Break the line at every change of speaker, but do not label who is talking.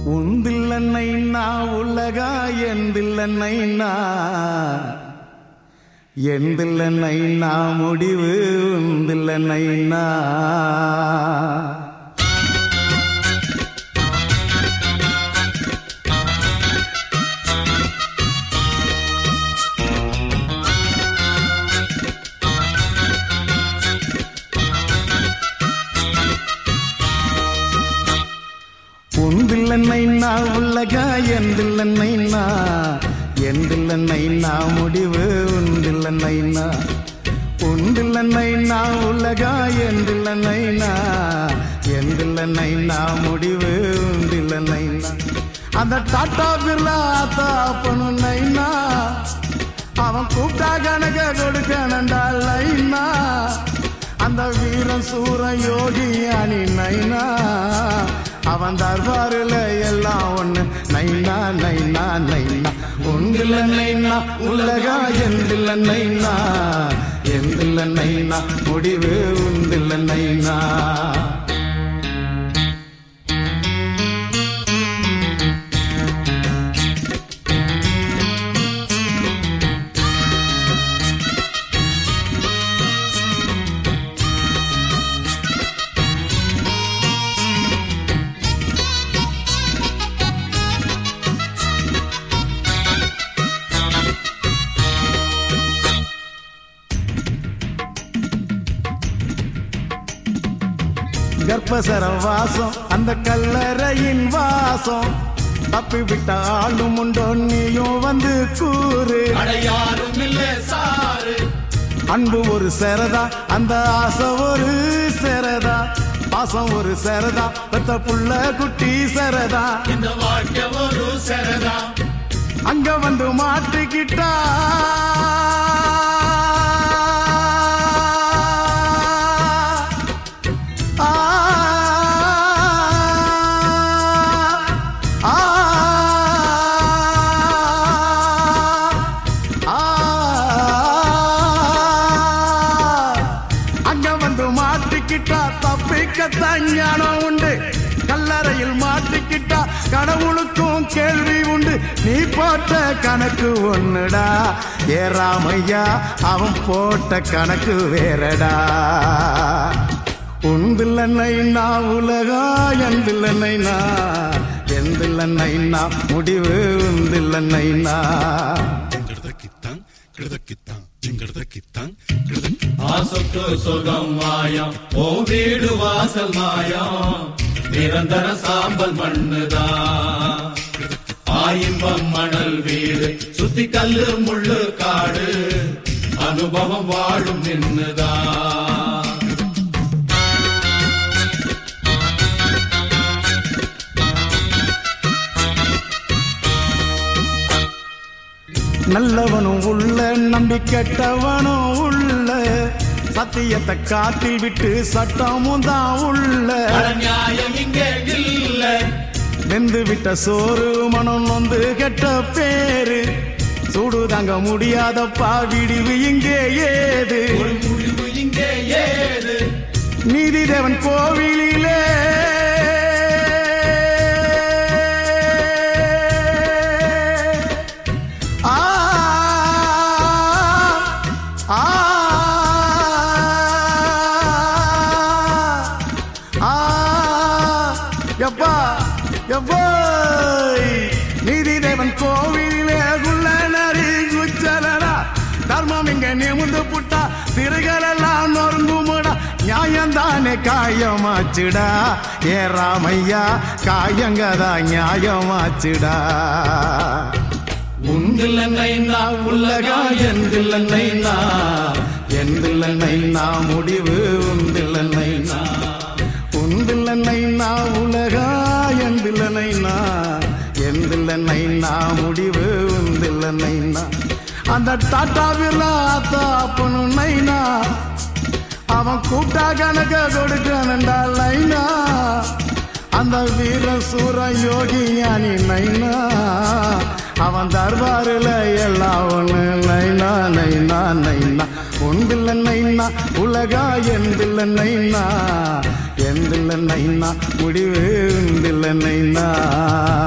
உந்தில்லன்னைனா உலகா எந்தில்லன்னைனா எந்தில்லன்னைனா முடிவு உந்தில்லன்னைனா உந்தில்லன்னைனா உலகா எந்தில்லன்னைனா எந்தில்லன்னைனா முடிவு உந்தில்லன்னைனா உந்தில்லன்னைனா உலகா எந்தில்லன்னைனா எந்தில்லன்னைனா முடிவு உந்தில்லன்னைனா அந்த டாட்டா பிர்லா தாப்பனு நைனா அவன் கூப்பிட்டா கணக்க கொடுக்கணுண்டா லைனா அந்த வீரன் சூர யோகி அணி நைனா அவன் தர்பாருல எல்லாம் ஒண்ணு நைனா நைனா நைனா உண்டில்ல நைனா உலகா எந்தில்ல நைனா எந்தில்ல நைனா முடிவு உண்டில்ல நைனா கர்ப்பசர வாசம் அந்த கல்லறையின் வாசம் தப்பி விட்ட ஆளும் உண்டோ நீயும் வந்து கூறு
அடையாரும் இல்ல சாரு
அன்பு ஒரு சேரதா அந்த ஆசை ஒரு சேரதா பாசம் ஒரு சேரதா பெத்த புள்ள குட்டி சேரதா
இந்த வாழ்க்கை ஒரு சரதா
அங்க வந்து மாட்டிக்கிட்டா ஆ, ஆ, ஆ, அங்க வந்து மாட்டிக்கிட்டா தப்பிக்கத்தான் ஞானம் உண்டு கல்லறையில் மாட்டிக்கிட்டா கடவுளுக்கும் கேள்வி உண்டு நீ போட்ட கணக்கு ஒண்ணுடா ஏறாமையா அவன் போட்ட கணக்கு வேறடா உந்தில்லன்னைனா உலகா எந்தில்லன்னைனா எந்தில்லன்னைனா முடிவு உந்தில்லன்னைனா
கிடதக்கித்தான் கிடதக்கித்தான் ஜிங்கடதக்கித்தான் கிடதக்கி
ஆசொட்டு சுகம் மாயம் ஓ வீடு வாசல் மாயம் நிரந்தர சாம்பல் மண்ணுதான் ஆயின்பம் மணல் வீடு சுத்தி கல்லு முள்ளு காடு அனுபவம் வாழும் நின்னுதான்
நல்லவனும் உள்ள நம்பி கெட்டவனும் உள்ள சத்தியத்தை காத்தில் விட்டு சட்டமும் தான் உள்ள
அட நியாயம் இங்கே இல்ல
வெந்து விட்ட சோறு மனம் நொந்து கெட்ட பேரு சூடு தாங்க முடியாதப்பா விடிவு இங்கே ஏது
ஒரு முடிவு இங்கே ஏது
நீதி தேவன் கோவிலிலே ஆ ஆ ஆ எப்பா எப்பா நீதி தேவன் கோவிலே குள்ள நரி குச்சலடா தர்மம் இங்க நிமிந்து புட்டா சிறுகளெல்லாம் நொறுங்குமுடா நியாயந்தானே காயமாச்சுடா ஏ ராமையா காயங்கதா நியாயமாச்சுடா
உண்டில்ல நைனா
உலகா எந்தில்ல நைனா எந்தில்ல நைனா முடிவு உண்டில்ல நைனா உண்டில்ல நைனா உலகா எந்தில்ல நைனா எந்தில்ல நைனா முடிவு உண்டில்ல நைனா அந்த டாட்டாவில் தாப்பனு நைனா அவன் கூப்பிட்டா கணக்க கொடுக்கணுண்டா லைனா அந்த வீர சூர யோகி ஞானி நைனா அவன் தர்பாருல எல்லாம் ஒண்ணு நைனா நைனா நைனா உண்டில்ல நைனா உலகா எந்தில்ல நைனா எந்தில்ல நைனா முடிவு உண்டில்ல நைனா